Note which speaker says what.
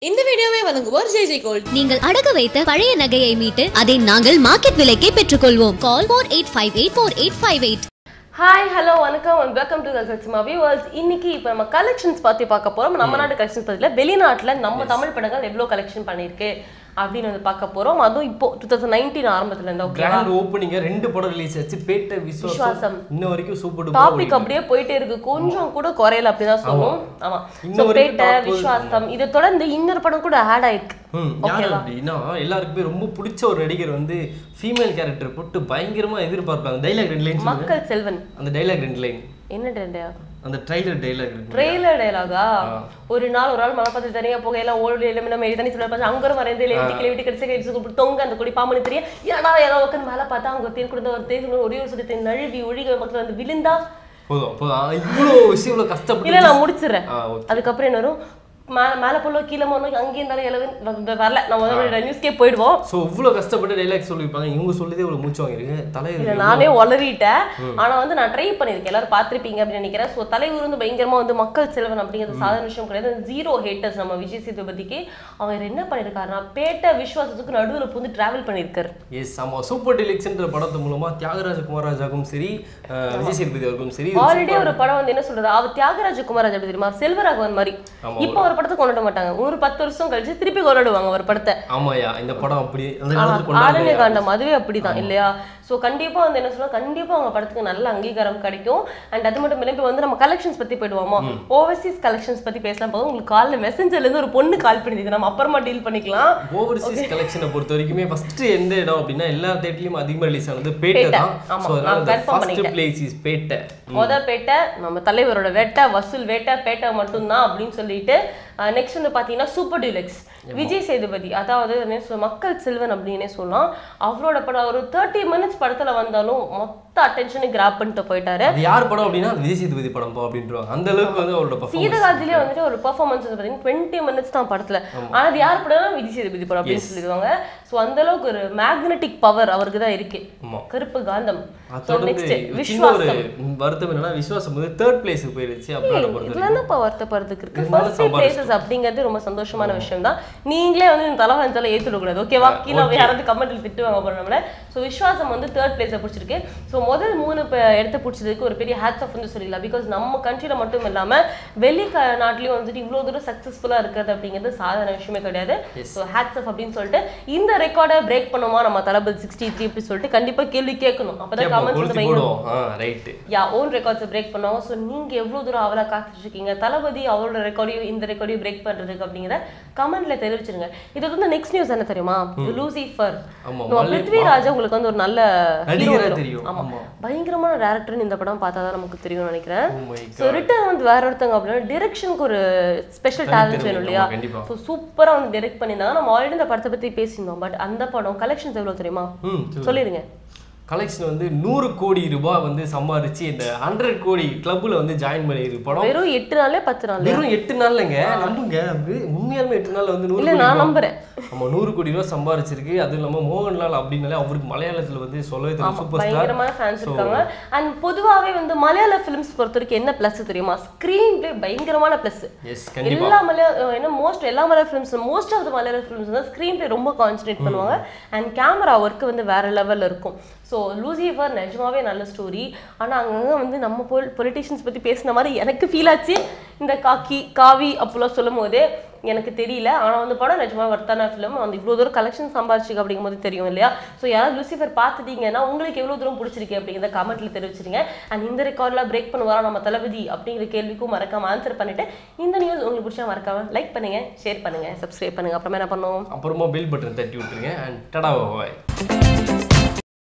Speaker 1: இந்த வீடியோவை வழங்குவோர் ஜெய் ஜெய் கோல்ட்
Speaker 2: நீங்கள் அடகு வைத்த பழைய நகையை மீட்டு அதை நாங்கள் மார்க்கெட் விலைக்கே பெற்றுக்கொள்வோம் call four eight five eight four eight five eight
Speaker 3: hi hello வணக்கம் அண்ட் வெல்கம் டு கல்சமா வியூவர்ஸ் இன்னைக்கு இப்போ நம்ம கலெக்ஷன்ஸ் பற்றி பார்க்க போறோம் நம்ம நாட்டு கலெக்ஷன்ஸ் பற்றில வெளிநாட்டுல நம்ம தமிழ் படங்கள் எவ்வளோ கலெக்ஷன் பண்ணியிருக்கு அப்படின்னு வந்து பார்க்க போறோம் அதுவும் இப்போ டூ தௌசண்ட் நைன்டீன் ஆரம்பத்துல இருந்தா ஓகேவா
Speaker 4: கிராண்ட் ஓப்பனிங்க ரெண்டு படம் ரிலீஸ் ஆச்சு பேட்ட
Speaker 3: விஸ்வாசம்.
Speaker 4: விஸ்வாசம் இன்ன வரைக்கும் சூப்பர்
Speaker 3: டாபிக் அப்படியே போயிட்டே இருக்கு கொஞ்சம் கூட குறையல அப்படிதான் சொல்லுவோம் ஆமா
Speaker 4: இன்ன
Speaker 3: ஸோ
Speaker 4: வரைக்கும்
Speaker 3: பேட்டை
Speaker 4: top
Speaker 3: விஸ்வாசம் இதை தொடர்ந்து இன்னொரு படம் கூட ஆட் ஆயிருக்கு
Speaker 4: ம் யார் அப்படின்னா எல்லாருக்குமே ரொம்ப பிடிச்ச ஒரு நடிகர் வந்து ஃபீமேல் கேரக்டர் போட்டு பயங்கரமா எதிர்பார்ப்பாங்க டைலாக் ரெண்டு லைன்
Speaker 3: மக்கள் செல்வன்
Speaker 4: அந்த டைலாக் ரெண்டு லைன்
Speaker 3: என்ன ட்ரெண்டையா
Speaker 4: அந்த ட்ரைலர் டைலாக் ரெண்டு
Speaker 3: ட்ரெய்லர் டயலாகா ஒரு நாள் ஒரு நாள் மழை பார்த்து தனியா போகையில ஓடி எல்லாம் நம்ம தண்ணி சொல்ல பார்த்து அங்க ஒரு மறைந்து வீட்டு கிளை வீட்டு கடிச்சு கடிச்சு கூப்பிட்டு தொங்க அந்த கொடி பாம்பு தெரியும் ஏன்னா ஏதோ உட்காந்து மேல பார்த்தா அவங்க தேன் கொடுத்த ஒரு தேன் ஒரே ஒரு சொல்லி நழுவி ஒழிக மக்கள் வந்து விழுந்தா
Speaker 4: போதும் போதும் ஆ, இவ்வளோ விஷயம் இவ்வளோ கஷ்டப்பட்டு
Speaker 3: இல்ல நான் முடிச்சிடுறேன்
Speaker 4: ஆ ஓகே
Speaker 3: அதுக்கப்புறம் என்ன வரும் மேல மேல போல கீழே போனோம் அங்கேயும் இருந்தாலும் எலவன் வரல நம்ம முதல்ல நியூஸ்க்கே போயிடுவோம்
Speaker 4: ஸோ இவ்வளோ கஷ்டப்பட்டு டைலாக் சொல்லியிருப்பாங்க இவங்க சொல்லிதே இவ்வளோ மூச்சு வாங்கிருக்கு
Speaker 3: இல்ல
Speaker 4: தலைவர்
Speaker 3: நானே உளறிட்டேன் ஆனா வந்து நான் ட்ரை பண்ணிருக்கேன் எல்லாரும் பார்த்திருப்பீங்க அப்படின்னு நினைக்கிறேன் ஸோ தலைவர் வந்து பயங்கரமா வந்து மக்கள் செல்வன் அப்படிங்கிறது சாதாரண விஷயம் கிடையாது ஜீரோ ஹேட்டர்ஸ் நம்ம விஜய் சேதுபதிக்கு அவர் என்ன பண்ணிருக்காருன்னா பேட்ட விஸ்வாசத்துக்கு நடுவுல புந்து டிராவல் பண்ணிருக்காரு
Speaker 4: எஸ் ஆமா சூப்பர் டிலக்ஸ்ன்ற படத்து மூலமா தியாகராஜ குமாராஜாக்கும் சரி அஹ், விஜய் சேதுபதி அவருக்கும் சரி இது
Speaker 3: ஆல்ரெடி ஒரு படம் வந்து என்ன சொல்றது அவர் தியாகராஜ குமாராஜ் எப்படி தெரியுமா செல்வராகவன் மாதிரி
Speaker 4: ஆமா,
Speaker 3: இப்போ ஒரு படத்தை கொண்டாட மாட்டாங்க ஒரு பத்து வருஷம் கழிச்சு திருப்பி கொண்டாடுவாங்க ஒரு படத்தை
Speaker 4: ஆமாயா இந்த படம் அப்படி அந்த காலத்துல
Speaker 3: ஆரண்ய
Speaker 4: கொண்டாடுறது
Speaker 3: காண்டம் அதுவே அப்படிதான் இல்லையா சோ கண்டிப்பா வந்து என்ன சொல்லுவோம் கண்டிப்பா அவங்க படத்துக்கு நல்ல அங்கீகாரம் கிடைக்கும் அண்ட் அது மட்டும் இல்லை இப்போ வந்து நம்ம கலெக்ஷன்ஸ் பத்தி போயிடுவோமா ஓவர்சீஸ் கலெக்ஷன்ஸ் பத்தி பேசலாம் போதும் உங்களுக்கு காலில் மெசஞ்சர்ல இருந்து ஒரு பொண்ணு கால் பண்ணிருக்கு நம்ம அப்புறமா டீல் பண்ணிக்கலாம்
Speaker 4: ஓவர்சீஸ் கலெக்ஷனை பொறுத்த வரைக்குமே ஃபர்ஸ்ட் எந்த இடம் அப்படின்னா எல்லா தேட்டர்லயும் அதிகமா ரிலீஸ் ஆனது பேட்டை
Speaker 3: பேட்டை.
Speaker 4: தான்
Speaker 3: ஆமா,
Speaker 4: ஸோ
Speaker 3: நான்
Speaker 4: அதனால
Speaker 3: confirm
Speaker 4: ஃபர்ஸ்ட்
Speaker 3: பண்ணிட்டேன்.
Speaker 4: பிளேஸ் இஸ் பேட்டை
Speaker 3: மொத பேட்டை நம்ம தலைவரோட வேட்டை வசூல் வேட்டை பேட்டை மட்டும்தான் அப்படின்னு சொல்லிட்டு நெக்ஸ்ட் வந்து பாத்தீங்கன்னா சூப்பர் டிலக்ஸ் விஜய் சேதுபதி அதாவது என்ன சொல்ல மக்கள் செல்வன் அப்படின்னே சொல்லலாம் அவரோட படம் ஒரு தேர்ட்டி மினிட்ஸ் படத்துல வந்தாலும் மொத்த அட்டென்ஷனை கிராப் பண்ணிட்டு போயிட்டாரு
Speaker 4: அது யார் படம் அப்படின்னா அது விஜய் சேதுபதி படம் போ அப்படின்றாங்க அந்த அளவுக்கு வந்து அவரோட பர்ஃபார்மன்ஸ்
Speaker 3: சீதகாலத்திலே வந்துட்டு ஒரு பெர்ஃபார்மன்ஸ் வந்து பார்த்தீங்கன்னா டுவெண்ட்டி மினிட்ஸ் தான் படத்துல ஆனா அது யார் படம் விஜய் சேதுபதி படம் அப்படின்னு சொல்லிடுவாங்க ஸோ அந்த அளவுக்கு ஒரு மேக்னெட்டிக் பவர் அவருக்கு தான் இருக்கு
Speaker 4: ஆமா.
Speaker 3: கருப்பு காந்தம்
Speaker 4: அது
Speaker 3: ஸோ
Speaker 4: தொடர்ந்து
Speaker 3: நெக்ஸ்ட்
Speaker 4: ஒரு சின்ன ஒரு
Speaker 3: விஸ்வாசம்
Speaker 4: வருத்தம் என்னன்னா விஸ்வாசம் வந்து தேர்ட் பிளேஸுக்கு போயிருச்சு அப்படின்ற பொறுத்த
Speaker 3: இதுல என்னப்பா வருத்தப்படுறதுக்கு இருக்கு
Speaker 4: இருந்தாலும்
Speaker 3: ஃபர்ஸ்ட் பிளேசஸ் அப்படிங்கிறது ரொம்ப சந்தோஷமான விஷயம் தான் நீங்களே வந்து இந்த தலை வந்தாலும் ஏத்துட கூடாது ஓகேவா கீழே யாராவது கமெண்ட்ல திட்டுவாங்க அப்புறம் நம்மள ஸோ விஸ்வாசம் வந்து தேர்ட் பிளேஸை பிடிச்சிருக்கு ஸோ முதல் மூணு ப- இடத்த பிடிச்சதுக்கு ஒரு பெரிய ஹேட்ஸ் ஆஃப் வந்து சொல்லிடலாம் பிகாஸ் நம்ம கண்ட்ரில மட்டும் இல்லாம வெளி க நாட்டிலயும் வந்துட்டு இவ்வளவு தூரம் சக்சஸ்ஃபுல்லா இருக்கிறது அப்படிங்கிறது சாதாரண விஷயமே கிடையாது ஸோ ஹேட்ஸ் ஆஃப் அப்படின்னு சொல்லிட்டு இந்த ரெக்கார்டை பிரேக் பண்ணுமா நம்ம தளபதி சிக்ஸ்டி த்ரீ அப்படி சொல்லிட்டு கண்டிப்பா கேள்வி கேட்கணும் அப்பதான்
Speaker 4: கேட்போம்,
Speaker 3: கமெண்ட்ஸ் வந்து
Speaker 4: கொளுத்தி
Speaker 3: பயங்கர
Speaker 4: போடுவோம் ஆ ரைட்டு
Speaker 3: யா ஓன் ரெக்கார்ட்ஸை பிரேக் பண்ணுவோம் ஸோ நீங்க எவ்வளவு தூரம் அவளை காத்துட்டு இருக்கீங்க தளபதி அவரோட ரெக்கார்டையும் இந்த ரெக்கார்டையும் பிரேக் பண்றதுக்கு அப்படிங்கிறத கமெண்ட்ல தெரிவிச்சிருங்க இது வந்து நெக்ஸ்ட் நியூஸ் என்ன தெரியுமா லூசிஃபர்
Speaker 4: ஆமா,
Speaker 3: நம்ம
Speaker 4: மல்லை-
Speaker 3: பிருத்விராஜ் உங்களுக்கு வந்து ஒரு நல்ல
Speaker 4: நடிகரா
Speaker 3: hero
Speaker 4: தெரியும்,
Speaker 3: ஆமா
Speaker 4: ஆமா.
Speaker 3: பயங்கரமான டேரக்டர்னு இந்த படம் பார்த்தா தான் நமக்கு தெரியும்னு நினைக்கிறேன்
Speaker 4: Oh my
Speaker 3: ஸோ ரிட்டர்ன் வந்து வேற ஒருத்தவங்க அப்படின்னா டிரெக்ஷனுக்கு ஒரு ஸ்பெஷல் டேலண்ட்
Speaker 4: தனித்திறமை,
Speaker 3: வேணும் இல்லையா
Speaker 4: ஆமா, கண்டிப்பா.
Speaker 3: ஸோ சூப்பரா வந்து டிரெக்ட் பண்ணியிருந்தாங்க நம்ம ஆல்ரெடி இந்த படத்தை பத்தி பேசியிருந்தோம் பட் அந்த படம் கலெக்ஷன்ஸ் எவ்வளவு தெரியுமா
Speaker 4: ம்
Speaker 3: சொல்லிருங்க
Speaker 4: கலெக்ஷன் வந்து நூறு கோடி ரூபாய் வந்து சம்பாரிச்சு இந்த ஹண்ட்ரட் கோடி கிளப்ல வந்து ஜாயின் பண்ணியிருக்கு படம்
Speaker 3: வெறும் எட்டு நாளே பத்து நாள்
Speaker 4: வெறும் எட்டு நாள்லங்க நம்புங்க அது உண்மையாலுமே எட்டு நாள்ல வந்து நூறு
Speaker 3: இல்ல
Speaker 4: கோடி
Speaker 3: நான்
Speaker 4: ரூபாய்
Speaker 3: நம்புறேன்
Speaker 4: ஆமா நூறு கோடி ரூபாய் சம்பரிச்சிருக்கு அதுவும் இல்லாம மோகன்லால் அப்படின்னாலே அவருக்கு மலையாளத்துல வந்து சொல்லவே தெரியும் சூப்பர் ஸ்டார்
Speaker 3: பயங்கரமான ஃபேன்ஸ் இருக்காங்க அண்ட் பொதுவாவே வந்து மலையாள ஃபிலிம்ஸ் பொறுத்த வரைக்கும் என்ன ப்ளஸ் தெரியுமா ஸ்க்ரீன் பிளே பயங்கரமான ப்ளஸ்
Speaker 4: எஸ் கண்டிப்பா
Speaker 3: எல்லா மலையாள என்ன மோஸ்ட் எல்லா மலையாள ஃபிலிம்ஸ் மோஸ்ட் ஆஃப் த மலையாள ஃபிலிம்ஸ் வந்து ஸ்க்ரீன் பிளே ரொம்ப கான்சன்ட்ரேட் பண்ணுவாங்க அண்ட் கேமரா ஒர்க் வந்து வேற லெவல்ல இருக்கும் ஸோ லூசிஃபர் நிஜமாவே நல்ல ஸ்டோரி ஆனா அங்கங்க வந்து நம்ம பொல் பொலிட்டிஷியன்ஸ் பத்தி பேசின மாதிரி எனக்கு ஃபீல் ஆச்சு இந்த காக்கி காவி அப்படிலாம் சொல்லும் போதே எனக்கு தெரியல ஆனா வந்து படம் நிஜமா வர்த்தான ஃபிலிம் அந்த இவ்வளவு தூரம் கலெக்ஷன் சம்பாரிச்சிருக்கு அப்படிங்கும் போது தெரியும் இல்லையா ஸோ யாராவது லூசிஃபர் பார்த்துட்டீங்கன்னா உங்களுக்கு எவ்வளவு தூரம் பிடிச்சிருக்கு அப்படிங்கிறத கமெண்ட்ல தெரிவிச்சிருங்க அண்ட் இந்த ரெக்கார்ட்லாம் பிரேக் பண்ணுவாரா நம்ம தளபதி அப்படிங்கிற கேள்விக்கும் மறக்காம ஆன்சர் பண்ணிட்டு இந்த நியூஸ் உங்களுக்கு பிடிச்சா மறக்காம லைக் பண்ணுங்க ஷேர் பண்ணுங்க சப்ஸ்கிரைப் பண்ணுங்க அப்புறமா என்ன பண்ணுவோம்
Speaker 4: அப்புறமா பில் பட்டன் தட்டி விட்டுருங்க அண்ட் டடா பாய்